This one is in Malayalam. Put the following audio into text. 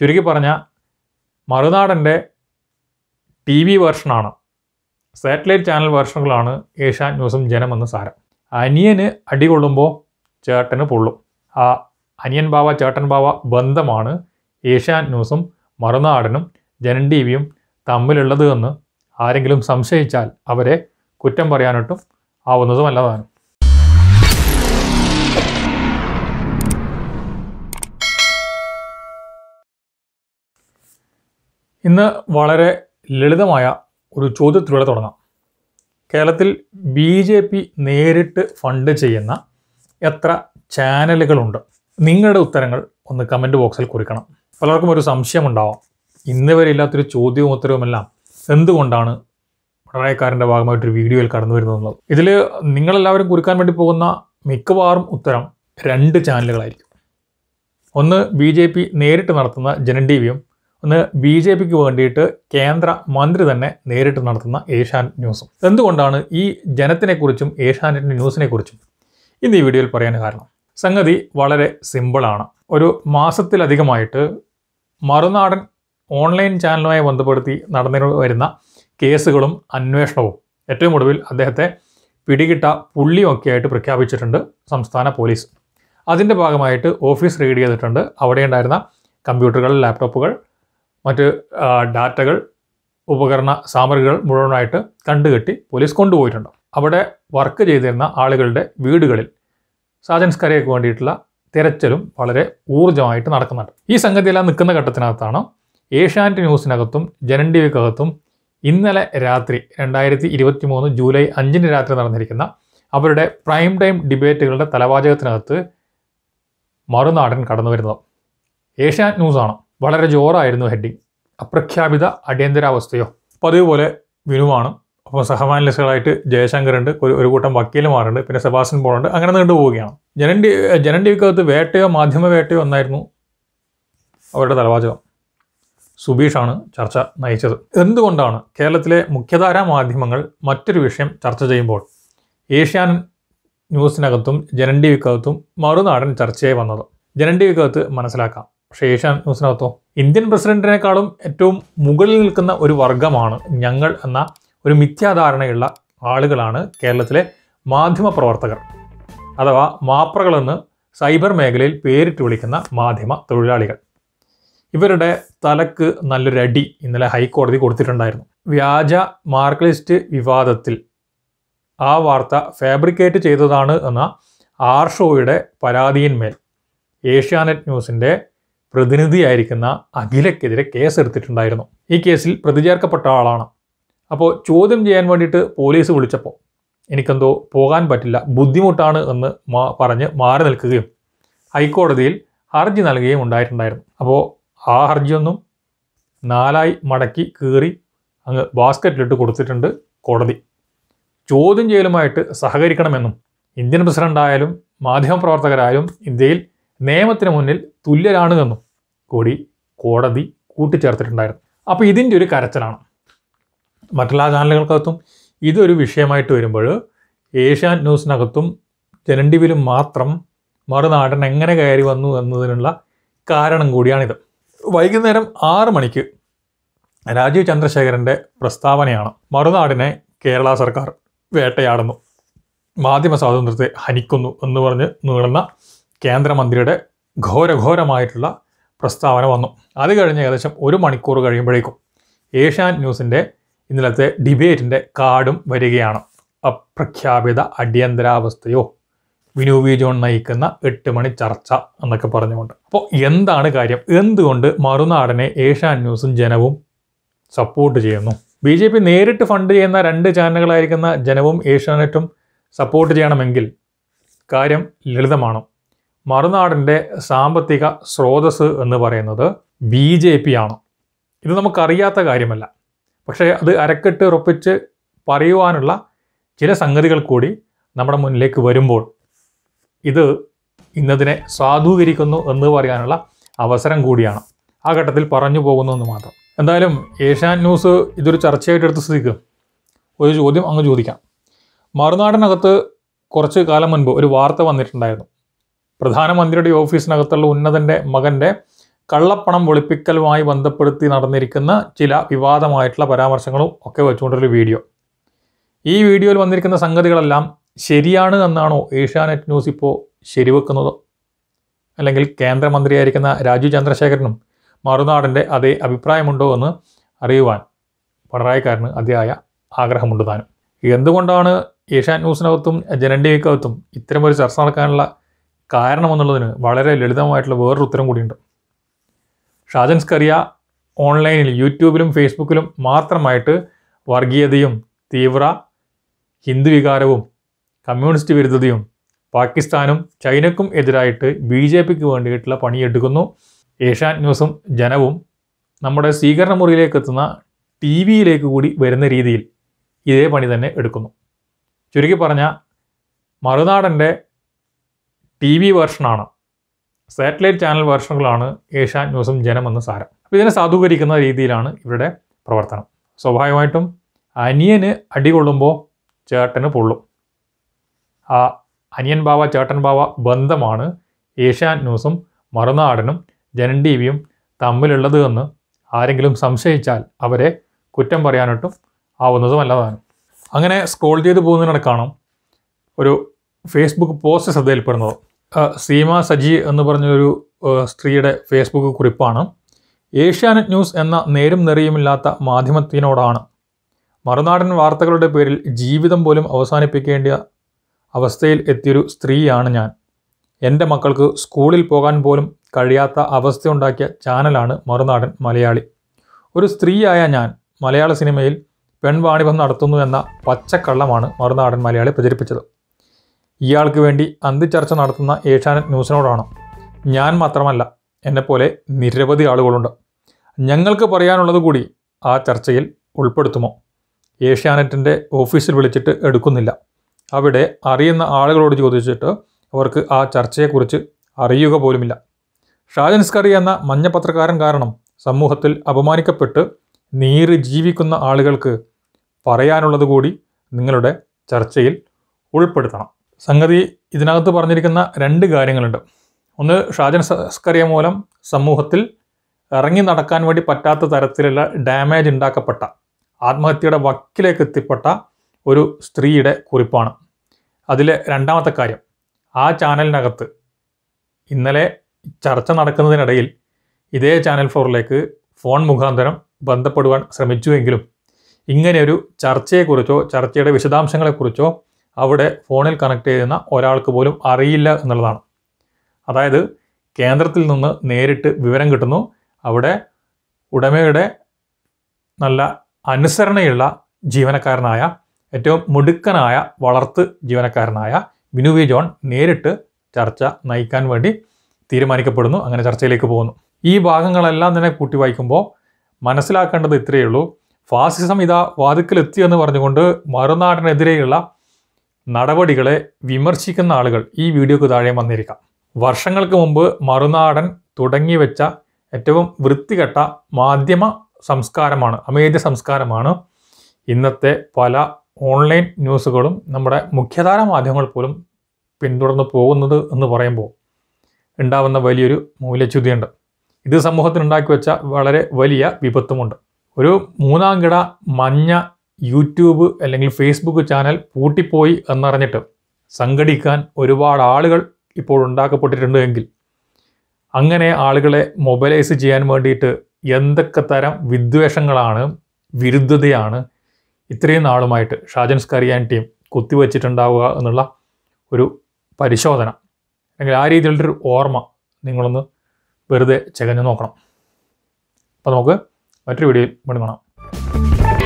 ചുരുക്കി പറഞ്ഞ മറുനാടൻ്റെ ടി വി വേർഷനാണ് സാറ്റലൈറ്റ് ചാനൽ വേർഷനുകളാണ് ഏഷ്യാൻ ന്യൂസും ജനമെന്ന് സാരം അനിയന് അടികൊള്ളുമ്പോൾ ചേട്ടന് പൊള്ളും ആ അനിയൻ ബാവ ചേട്ടൻ ബാവ ബന്ധമാണ് ഏഷ്യാൻ ന്യൂസും മറുനാടനും ജനൻ ടി വിയും തമ്മിലുള്ളത് എന്ന് ആരെങ്കിലും സംശയിച്ചാൽ അവരെ കുറ്റം പറയാനൊട്ടും ആവുന്നതുമല്ലതാണ് ഇന്ന് വളരെ ലളിതമായ ഒരു ചോദ്യത്തിലൂടെ തുടങ്ങാം കേരളത്തിൽ ബി ജെ പി നേരിട്ട് ഫണ്ട് ചെയ്യുന്ന എത്ര ചാനലുകളുണ്ട് നിങ്ങളുടെ ഉത്തരങ്ങൾ ഒന്ന് കമൻറ്റ് ബോക്സിൽ കുറിക്കണം പലർക്കും ഒരു സംശയമുണ്ടാവാം ഇന്ന് വരെ ഇല്ലാത്തൊരു ചോദ്യവും ഉത്തരവുമെല്ലാം എന്തുകൊണ്ടാണ് പിണറായിക്കാരൻ്റെ ഭാഗമായിട്ടൊരു വീഡിയോയിൽ കടന്നു വരുന്നത് ഇതിൽ നിങ്ങളെല്ലാവരും കുറിക്കാൻ വേണ്ടി പോകുന്ന മിക്കവാറും ഉത്തരം രണ്ട് ചാനലുകളായിരിക്കും ഒന്ന് ബി ജെ പി നേരിട്ട് നടത്തുന്ന ജനൻ ടി വിയും ഒന്ന് ബി ജെ പിക്ക് വേണ്ടിയിട്ട് കേന്ദ്ര മന്ത്രി തന്നെ നേരിട്ട് നടത്തുന്ന ഏഷ്യാനെറ്റ് ന്യൂസും എന്തുകൊണ്ടാണ് ഈ ജനത്തിനെക്കുറിച്ചും ഏഷ്യാനെറ്റ് ന്യൂസിനെക്കുറിച്ചും ഇന്ന് ഈ വീഡിയോയിൽ പറയാൻ കാരണം സംഗതി വളരെ സിമ്പിളാണ് ഒരു മാസത്തിലധികമായിട്ട് മറുനാടൻ ഓൺലൈൻ ചാനലുമായി ബന്ധപ്പെടുത്തി നടന്നു വരുന്ന കേസുകളും അന്വേഷണവും ഏറ്റവും ഒടുവിൽ അദ്ദേഹത്തെ പിടികിട്ട പുള്ളിയൊക്കെ ആയിട്ട് പ്രഖ്യാപിച്ചിട്ടുണ്ട് സംസ്ഥാന പോലീസ് അതിൻ്റെ ഭാഗമായിട്ട് ഓഫീസ് റെയ്ഡ് ചെയ്തിട്ടുണ്ട് അവിടെ ഉണ്ടായിരുന്ന കമ്പ്യൂട്ടറുകൾ ലാപ്ടോപ്പുകൾ മറ്റ് ആ, ഡാറ്റകൾ ഉപകരണ സാമഗ്രികൾ മുഴുവനായിട്ട് കണ്ടുകെട്ടി പോലീസ് കൊണ്ടുപോയിട്ടുണ്ട് അവിടെ വർക്ക് ചെയ്തിരുന്ന ആളുകളുടെ വീടുകളിൽ സാജൻസ്കരയ്ക്ക് വേണ്ടിയിട്ടുള്ള തിരച്ചിലും വളരെ ഊർജ്ജമായിട്ട് നടക്കുന്നുണ്ട് ഈ സംഗതിയെല്ലാം നിൽക്കുന്ന ഘട്ടത്തിനകത്താണ് ഏഷ്യാനെറ്റ് ന്യൂസിനകത്തും ജനൻ ടി വിക്കകത്തും ഇന്നലെ രാത്രി രണ്ടായിരത്തി ഇരുപത്തി മൂന്ന് ജൂലൈ അഞ്ചിന് രാത്രി നടന്നിരിക്കുന്ന അവരുടെ പ്രൈം ടൈം ഡിബേറ്റുകളുടെ തലവാചകത്തിനകത്ത് മറുനാടൻ കടന്നു വരുന്നത് ഏഷ്യാനെറ്റ് ന്യൂസാണ് വളരെ ജോറായിരുന്നു ഹെഡിങ് അപ്രഖ്യാപിത അടിയന്തരാവസ്ഥയോ പതിവ് പോലെ വിനുവാണ് അപ്പോൾ സഹമാനലിസ്റ്റുകളായിട്ട് ജയശങ്കറുണ്ട് ഒരു ഒരു കൂട്ടം വക്കീലുമാരുണ്ട് പിന്നെ സെബാസ്റ്റ്യൻ പോളുണ്ട് അങ്ങനെ നീണ്ടു പോവുകയാണ് ജനൻ ടി ജനൻ ടി വിക്കകത്ത് വേട്ടയോ മാധ്യമ വേട്ടയോ എന്നായിരുന്നു അവരുടെ തലവാചകം സുബീഷാണ് ചർച്ച നയിച്ചത് എന്തുകൊണ്ടാണ് കേരളത്തിലെ മുഖ്യധാരാ മാധ്യമങ്ങൾ മറ്റൊരു വിഷയം ചർച്ച ചെയ്യുമ്പോൾ ഏഷ്യാൻ ന്യൂസിനകത്തും ജനൻ ടി വിക്കകത്തും മറുനാടൻ ചർച്ചയായി വന്നത് ജനൻ ടി വിക്കകത്ത് മനസ്സിലാക്കാം പക്ഷേ ഏഷ്യാൻ ന്യൂസിനകത്തോ ഇന്ത്യൻ പ്രസിഡന്റിനേക്കാളും ഏറ്റവും മുകളിൽ നിൽക്കുന്ന ഒരു വർഗമാണ് ഞങ്ങൾ എന്ന ഒരു മിഥ്യാധാരണയുള്ള ആളുകളാണ് കേരളത്തിലെ മാധ്യമ പ്രവർത്തകർ അഥവാ മാപ്രകളെന്ന് സൈബർ മേഖലയിൽ പേരിട്ട് വിളിക്കുന്ന മാധ്യമ തൊഴിലാളികൾ ഇവരുടെ തലക്ക് നല്ലൊരു അടി ഇന്നലെ ഹൈക്കോടതി കൊടുത്തിട്ടുണ്ടായിരുന്നു വ്യാജ മാർക്ക് ലിസ്റ്റ് വിവാദത്തിൽ ആ വാർത്ത ഫാബ്രിക്കേറ്റ് ചെയ്തതാണ് എന്ന ആർ ഷോയുടെ പരാതിയിന്മേൽ ഏഷ്യാനെറ്റ് ന്യൂസിൻ്റെ പ്രതിനിധിയായിരിക്കുന്ന അഖിലക്കെതിരെ കേസെടുത്തിട്ടുണ്ടായിരുന്നു ഈ കേസിൽ പ്രതിചേർക്കപ്പെട്ട ആളാണ് അപ്പോൾ ചോദ്യം ചെയ്യാൻ വേണ്ടിയിട്ട് പോലീസ് വിളിച്ചപ്പോൾ എനിക്കെന്തോ പോകാൻ പറ്റില്ല ബുദ്ധിമുട്ടാണ് എന്ന് മാ പറഞ്ഞ് മാറി നിൽക്കുകയും ഹൈക്കോടതിയിൽ ഹർജി നൽകുകയും ഉണ്ടായിട്ടുണ്ടായിരുന്നു അപ്പോൾ ആ ഹർജിയൊന്നും നാലായി മടക്കി കീറി അങ്ങ് ബാസ്ക്കറ്റിലിട്ട് കൊടുത്തിട്ടുണ്ട് കോടതി ചോദ്യം ചെയ്യലുമായിട്ട് സഹകരിക്കണമെന്നും ഇന്ത്യൻ പ്രസിഡന്റായാലും മാധ്യമപ്രവർത്തകരായാലും ഇന്ത്യയിൽ നിയമത്തിന് മുന്നിൽ തുല്യരാണ് എന്നും കൂടി കോടതി കൂട്ടിച്ചേർത്തിട്ടുണ്ടായിരുന്നു അപ്പോൾ ഇതിൻ്റെ ഒരു കരച്ചിലാണ് മറ്റെല്ലാ ചാനലുകൾക്കകത്തും ഇതൊരു വിഷയമായിട്ട് വരുമ്പോൾ ഏഷ്യാൻ ന്യൂസിനകത്തും ജനൻ ടിവിയിലും മാത്രം മറുനാടൻ എങ്ങനെ കയറി വന്നു എന്നതിനുള്ള കാരണം കൂടിയാണിത് വൈകുന്നേരം ആറ് മണിക്ക് രാജീവ് ചന്ദ്രശേഖരൻ്റെ പ്രസ്താവനയാണ് മറുനാടിനെ കേരള സർക്കാർ വേട്ടയാടുന്നു മാധ്യമ സ്വാതന്ത്ര്യത്തെ ഹനിക്കുന്നു എന്ന് പറഞ്ഞ് നീളുന്ന കേന്ദ്രമന്ത്രിയുടെ ഘോരഘോരമായിട്ടുള്ള പ്രസ്താവന വന്നു അത് കഴിഞ്ഞ് ഏകദേശം ഒരു മണിക്കൂർ കഴിയുമ്പോഴേക്കും ഏഷ്യാൻ ന്യൂസിൻ്റെ ഇന്നലത്തെ ഡിബേറ്റിൻ്റെ കാർഡും വരികയാണ് അപ്രഖ്യാപിത അടിയന്തരാവസ്ഥയോ വിനു വി ജോൺ നയിക്കുന്ന എട്ട് മണി ചർച്ച എന്നൊക്കെ പറഞ്ഞുകൊണ്ട് അപ്പോൾ എന്താണ് കാര്യം എന്തുകൊണ്ട് മറുനാടനെ ഏഷ്യാൻ ന്യൂസും ജനവും സപ്പോർട്ട് ചെയ്യുന്നു ബി ജെ പി നേരിട്ട് ഫണ്ട് ചെയ്യുന്ന രണ്ട് ചാനലുകളായിരിക്കുന്ന ജനവും ഏഷ്യാനെറ്റും സപ്പോർട്ട് ചെയ്യണമെങ്കിൽ കാര്യം ലളിതമാണ് മറുനാടിൻ്റെ സാമ്പത്തിക സ്രോതസ് എന്ന് പറയുന്നത് ബി ജെ പി ആണ് ഇത് നമുക്കറിയാത്ത കാര്യമല്ല പക്ഷേ അത് അരക്കെട്ട് ഉറപ്പിച്ച് പറയുവാനുള്ള ചില സംഗതികൾ കൂടി നമ്മുടെ മുന്നിലേക്ക് വരുമ്പോൾ ഇത് ഇന്നതിനെ സാധൂകരിക്കുന്നു എന്ന് പറയാനുള്ള അവസരം കൂടിയാണ് ആ ഘട്ടത്തിൽ പറഞ്ഞു പോകുന്നു എന്ന് മാത്രം എന്തായാലും ഏഷ്യാൻ ന്യൂസ് ഇതൊരു ചർച്ചയായിട്ട് എടുത്ത സ്ഥിതിക്ക് ഒരു ചോദ്യം അങ്ങ് ചോദിക്കാം മറുനാടിനകത്ത് കുറച്ച് കാലം മുൻപ് ഒരു വാർത്ത വന്നിട്ടുണ്ടായിരുന്നു പ്രധാനമന്ത്രിയുടെ ഓഫീസിനകത്തുള്ള ഉന്നതൻ്റെ മകൻ്റെ കള്ളപ്പണം വെളുപ്പിക്കലുമായി ബന്ധപ്പെടുത്തി നടന്നിരിക്കുന്ന ചില വിവാദമായിട്ടുള്ള പരാമർശങ്ങളും ഒക്കെ വെച്ചുകൊണ്ടൊരു വീഡിയോ ഈ വീഡിയോയിൽ വന്നിരിക്കുന്ന സംഗതികളെല്ലാം ശരിയാണ് എന്നാണോ ഏഷ്യാനെറ്റ് ന്യൂസ് ഇപ്പോൾ ശരിവെക്കുന്നത് അല്ലെങ്കിൽ കേന്ദ്രമന്ത്രിയായിരിക്കുന്ന രാജു ചന്ദ്രശേഖരനും മറുനാടിൻ്റെ അതേ അഭിപ്രായമുണ്ടോ എന്ന് അറിയുവാൻ പിണറായിക്കാരന് അതിയായ ആഗ്രഹമുണ്ട് താനും എന്തുകൊണ്ടാണ് ഏഷ്യാൻ ന്യൂസിനകത്തും ജനൻ ടി വിക്കകത്തും ഇത്തരമൊരു ചർച്ച നടക്കാനുള്ള കാരണമെന്നുള്ളതിന് വളരെ ലളിതമായിട്ടുള്ള വേറൊരു ഉത്തരം കൂടിയുണ്ട് ഷാജൻ സ്കറിയ ഓൺലൈനിൽ യൂട്യൂബിലും ഫേസ്ബുക്കിലും മാത്രമായിട്ട് വർഗീയതയും തീവ്ര ഹിന്ദു വികാരവും കമ്മ്യൂണിസ്റ്റ് വിരുദ്ധതയും പാകിസ്ഥാനും ചൈനക്കും എതിരായിട്ട് ബി ജെ പിക്ക് വേണ്ടിയിട്ടുള്ള പണിയെടുക്കുന്നു ഏഷ്യാൻ ന്യൂസും ജനവും നമ്മുടെ സ്വീകരണ മുറിയിലേക്ക് എത്തുന്ന ടി വിയിലേക്ക് കൂടി വരുന്ന രീതിയിൽ ഇതേ പണി തന്നെ എടുക്കുന്നു ചുരുക്കി പറഞ്ഞാൽ മറുനാടൻ്റെ ടി വി വേർഷനാണ് സാറ്റലൈറ്റ് ചാനൽ വേർഷനുകളാണ് ഏഷ്യാൻ ന്യൂസും ജനമെന്ന് സാരം അപ്പോൾ ഇതിനെ സാധൂകരിക്കുന്ന രീതിയിലാണ് ഇവരുടെ പ്രവർത്തനം സ്വാഭാവികമായിട്ടും അനിയന് അടികൊള്ളുമ്പോൾ ചേട്ടന് പൊള്ളും ആ അനിയൻ ബാവ ചേട്ടൻ ബാവ ബന്ധമാണ് ഏഷ്യാൻ ന്യൂസും മറുനാടനും ജനൻ ടി വിയും തമ്മിലുള്ളത് എന്ന് ആരെങ്കിലും സംശയിച്ചാൽ അവരെ കുറ്റം പറയാനൊട്ടും ആവുന്നതുമല്ലതാണ് അങ്ങനെ സ്ക്രോൾ ചെയ്ത് പോകുന്നതിനിടക്കാണ് ഒരു ഫേസ്ബുക്ക് പോസ്റ്റ് ശ്രദ്ധയിൽപ്പെടുന്നത് ആ, സീമ സജി എന്ന് പറഞ്ഞൊരു ആ, സ്ത്രീയുടെ ഫേസ്ബുക്ക് കുറിപ്പാണ് ഏഷ്യാനെറ്റ് ന്യൂസ് എന്ന നേരും നെറിയുമില്ലാത്ത മാധ്യമത്തിനോടാണ് മറുനാടൻ വാർത്തകളുടെ പേരിൽ ജീവിതം പോലും അവസാനിപ്പിക്കേണ്ട അവസ്ഥയിൽ എത്തിയൊരു സ്ത്രീയാണ് ഞാൻ എൻ്റെ മക്കൾക്ക് സ്കൂളിൽ പോകാൻ പോലും കഴിയാത്ത അവസ്ഥയുണ്ടാക്കിയ ചാനലാണ് മറുനാടൻ മലയാളി ഒരു സ്ത്രീയായ ഞാൻ മലയാള സിനിമയിൽ പെൺവാണിഭം നടത്തുന്നു എന്ന പച്ചക്കള്ളമാണ് മറുനാടൻ മലയാളി പ്രചരിപ്പിച്ചത് ഇയാൾക്ക് വേണ്ടി അന്തിച്ചർച്ച നടത്തുന്ന ഏഷ്യാനെറ്റ് ന്യൂസിനോടാണ് ഞാൻ മാത്രമല്ല എന്നെപ്പോലെ നിരവധി ആളുകളുണ്ട് ഞങ്ങൾക്ക് പറയാനുള്ളത് കൂടി ആ ചർച്ചയിൽ ഉൾപ്പെടുത്തുമോ ഏഷ്യാനെറ്റിൻ്റെ ഓഫീസിൽ വിളിച്ചിട്ട് എടുക്കുന്നില്ല അവിടെ അറിയുന്ന ആളുകളോട് ചോദിച്ചിട്ട് അവർക്ക് ആ ചർച്ചയെക്കുറിച്ച് അറിയുക പോലുമില്ല ഷാജൻ സ്കറി എന്ന മഞ്ഞപത്രക്കാരൻ കാരണം സമൂഹത്തിൽ അപമാനിക്കപ്പെട്ട് നീറി ജീവിക്കുന്ന ആളുകൾക്ക് പറയാനുള്ളത് കൂടി നിങ്ങളുടെ ചർച്ചയിൽ ഉൾപ്പെടുത്തണം സംഗതി ഇതിനകത്ത് പറഞ്ഞിരിക്കുന്ന രണ്ട് കാര്യങ്ങളുണ്ട് ഒന്ന് ഷാജൻ സ- സ്കറിയ മൂലം സമൂഹത്തിൽ ഇറങ്ങി നടക്കാൻ വേണ്ടി പറ്റാത്ത തരത്തിലുള്ള ഡാമേജ് ഉണ്ടാക്കപ്പെട്ട ആത്മഹത്യയുടെ വക്കിലേക്ക് എത്തിപ്പെട്ട ഒരു സ്ത്രീയുടെ കുറിപ്പാണ് അതിലെ രണ്ടാമത്തെ കാര്യം ആ ചാനലിനകത്ത് ഇന്നലെ ചർച്ച നടക്കുന്നതിനിടയിൽ ഇതേ ചാനൽ ഫോറിലേക്ക് ഫോൺ മുഖാന്തരം ബന്ധപ്പെടുവാൻ ശ്രമിച്ചുവെങ്കിലും ഇങ്ങനെയൊരു ചർച്ചയെക്കുറിച്ചോ ചർച്ചയുടെ വിശദാംശങ്ങളെക്കുറിച്ചോ അവിടെ ഫോണിൽ കണക്ട് ചെയ്യുന്ന ഒരാൾക്ക് പോലും അറിയില്ല എന്നുള്ളതാണ് അതായത് കേന്ദ്രത്തിൽ നിന്ന് നേരിട്ട് വിവരം കിട്ടുന്നു അവിടെ ഉടമയുടെ നല്ല അനുസരണയുള്ള ജീവനക്കാരനായ ഏറ്റവും മിടുക്കനായ വളർത്ത് ജീവനക്കാരനായ ബിനു വി ജോൺ നേരിട്ട് ചർച്ച നയിക്കാൻ വേണ്ടി തീരുമാനിക്കപ്പെടുന്നു അങ്ങനെ ചർച്ചയിലേക്ക് പോകുന്നു ഈ ഭാഗങ്ങളെല്ലാം തന്നെ കൂട്ടി വായിക്കുമ്പോൾ മനസ്സിലാക്കേണ്ടത് ഇത്രയേ ഉള്ളൂ ഫാസിസം ഇതാ വാതിക്കലെത്തി എന്ന് പറഞ്ഞുകൊണ്ട് മറുനാടിനെതിരെയുള്ള നടപടികളെ വിമർശിക്കുന്ന ആളുകൾ ഈ വീഡിയോക്ക് താഴെ വന്നിരിക്കാം വർഷങ്ങൾക്ക് മുമ്പ് മറുനാടൻ തുടങ്ങി വെച്ച ഏറ്റവും വൃത്തികെട്ട മാധ്യമ സംസ്കാരമാണ് അമേദ്യ സംസ്കാരമാണ് ഇന്നത്തെ പല ഓൺലൈൻ ന്യൂസുകളും നമ്മുടെ മുഖ്യധാര മാധ്യമങ്ങൾ പോലും പിന്തുടർന്ന് പോകുന്നത് എന്ന് പറയുമ്പോൾ ഉണ്ടാവുന്ന വലിയൊരു മൂല്യച്യുതിയുണ്ട് ഇത് സമൂഹത്തിന് ഉണ്ടാക്കി വെച്ച വളരെ വലിയ വിപത്തുമുണ്ട് ഒരു മൂന്നാം കിട മഞ്ഞ യൂട്യൂബ് അല്ലെങ്കിൽ ഫേസ്ബുക്ക് ചാനൽ പൂട്ടിപ്പോയി എന്നറിഞ്ഞിട്ട് സംഘടിക്കാൻ ഒരുപാട് ആളുകൾ ഇപ്പോൾ ഉണ്ടാക്കപ്പെട്ടിട്ടുണ്ട് എങ്കിൽ അങ്ങനെ ആളുകളെ മൊബൈലൈസ് ചെയ്യാൻ വേണ്ടിയിട്ട് എന്തൊക്കെ തരം വിദ്വേഷങ്ങളാണ് വിരുദ്ധതയാണ് ഇത്രയും നാളുമായിട്ട് ഷാജൻ സ്കറിയാൻ ടീം കുത്തിവെച്ചിട്ടുണ്ടാവുക എന്നുള്ള ഒരു പരിശോധന അല്ലെങ്കിൽ ആ രീതിയിലുള്ളൊരു ഓർമ്മ നിങ്ങളൊന്ന് വെറുതെ ചകഞ്ഞു നോക്കണം അപ്പോൾ നമുക്ക് മറ്റൊരു വീഡിയോയിൽ വീണ്ടും കാണാം